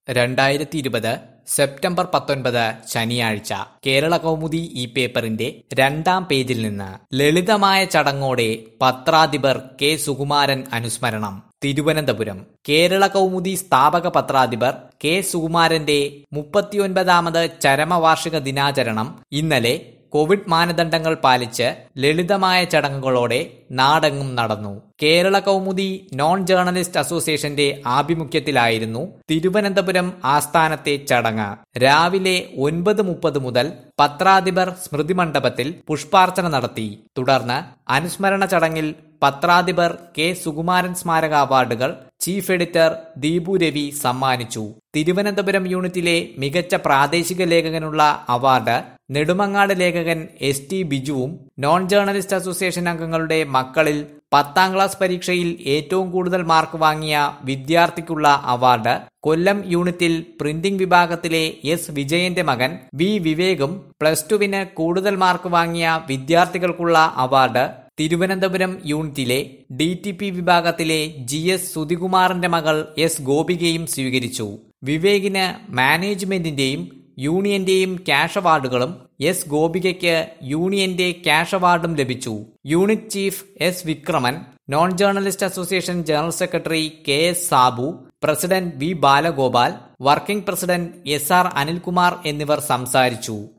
രണ്ടായിരത്തി ഇരുപത് സെപ്റ്റംബർ പത്തൊൻപത് ശനിയാഴ്ച കേരള കൗമുദി ഈ പേപ്പറിന്റെ രണ്ടാം പേജിൽ നിന്ന് ലളിതമായ ചടങ്ങോടെ പത്രാധിപർ കെ സുകുമാരൻ അനുസ്മരണം തിരുവനന്തപുരം കേരള കൗമുദി സ്ഥാപക പത്രാധിപർ കെ സുകുമാരന്റെ മുപ്പത്തിയൊൻപതാമത് ചരമവാർഷിക ദിനാചരണം ഇന്നലെ കോവിഡ് മാനദണ്ഡങ്ങൾ പാലിച്ച് ലളിതമായ ചടങ്ങുകളോടെ നാടെങ്ങും നടന്നു കേരള കൗമുദി നോൺ ജേർണലിസ്റ്റ് അസോസിയേഷന്റെ ആഭിമുഖ്യത്തിലായിരുന്നു തിരുവനന്തപുരം ആസ്ഥാനത്തെ ചടങ്ങ് രാവിലെ ഒൻപത് മുപ്പത് മുതൽ പത്രാധിപർ സ്മൃതി മണ്ഡപത്തിൽ പുഷ്പാർച്ചന നടത്തി തുടർന്ന് അനുസ്മരണ ചടങ്ങിൽ പത്രാധിപർ കെ സുകുമാരൻ സ്മാരക അവാർഡുകൾ ചീഫ് എഡിറ്റർ ദീപു രവി സമ്മാനിച്ചു തിരുവനന്തപുരം യൂണിറ്റിലെ മികച്ച പ്രാദേശിക ലേഖകനുള്ള അവാർഡ് നെടുമങ്ങാട് ലേഖകൻ എസ് ടി ബിജുവും നോൺ ജേർണലിസ്റ്റ് അസോസിയേഷൻ അംഗങ്ങളുടെ മക്കളിൽ പത്താം ക്ലാസ് പരീക്ഷയിൽ ഏറ്റവും കൂടുതൽ മാർക്ക് വാങ്ങിയ വിദ്യാർത്ഥിക്കുള്ള അവാർഡ് കൊല്ലം യൂണിറ്റിൽ പ്രിന്റിംഗ് വിഭാഗത്തിലെ എസ് വിജയന്റെ മകൻ വി വിവേകും പ്ലസ് ടുവിന് കൂടുതൽ മാർക്ക് വാങ്ങിയ വിദ്യാർത്ഥികൾക്കുള്ള അവാർഡ് തിരുവനന്തപുരം യൂണിറ്റിലെ ഡി ടി പി വിഭാഗത്തിലെ ജി എസ് സുധികുമാറിന്റെ മകൾ എസ് ഗോപികയും സ്വീകരിച്ചു വിവേകിന് മാനേജ്മെന്റിന്റെയും യൂണിയന്റെയും ക്യാഷ് അവാർഡുകളും എസ് ഗോപികയ്ക്ക് യൂണിയന്റെ ക്യാഷ് അവാർഡും ലഭിച്ചു unit chief S Vikraman non journalist association general secretary K S Sabu president V Balagopal working president S R Anilkumar എന്നിവർ സംസാരിച്ചു